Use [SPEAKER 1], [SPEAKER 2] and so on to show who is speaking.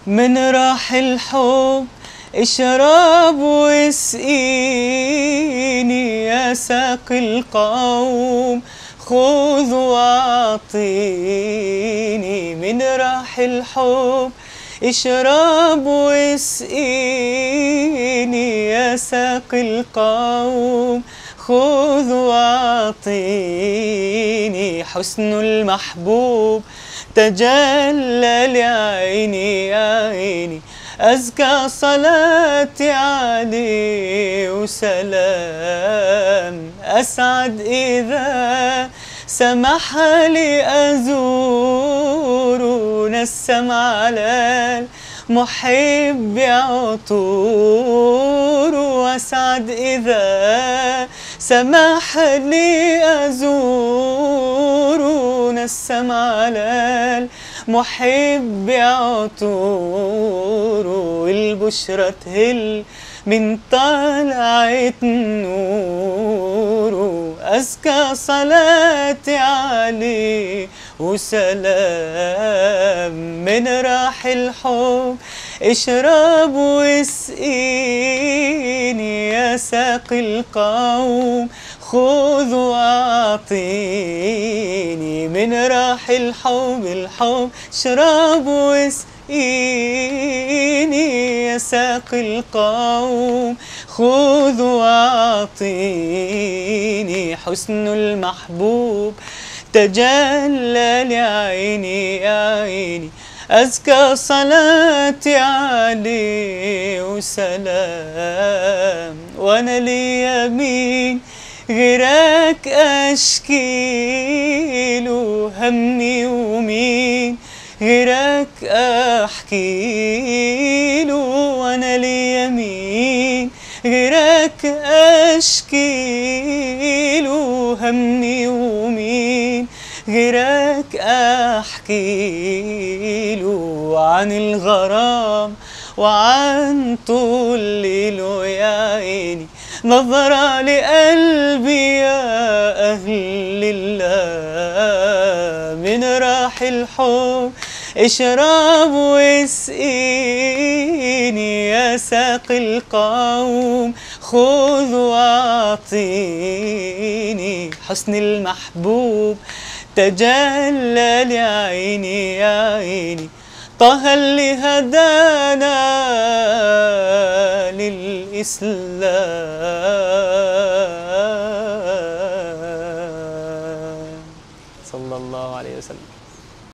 [SPEAKER 1] من راح الحب اشرب واسقيني يا ساقي القوم خذ واعطيني من راح الحب اشرب واسقيني يا ساقي القوم خذ واعطيني حسن المحبوب تجلى لعيني يا عيني أزكى صلاتي عليه وسلام أسعد إذا سمح لي أزور ونسم على المحب عطور وأسعد إذا سمح لي أزور ونسم على المحب عطور والبشرى تهل من طلعة نور أزكى صلاتي عليه وسلام من راح الحب اشرب واسقيني يا ساقي القوم خذ واعطيني من راح الحب الحب اشرب واسقيني يا ساقي القوم خذ واعطيني حسن المحبوب تجلى لعيني يا عيني أزكى صلاتي عليه وسلام وأنا لي يمين غيرك أشكي له همي ومين غيرك أحكي له وأنا لي يمين غيرك أشكي له همي ومين غيرك أحكي له عن الغرام وعن طول ليله يا عيني نظرة لقلبي يا أهل الله من راح الحب اشرب واسقيني يا ساقي القوم خذ واعطيني حسن المحبوب تجلى لعيني يا عيني طه اللي هدانا للإسلام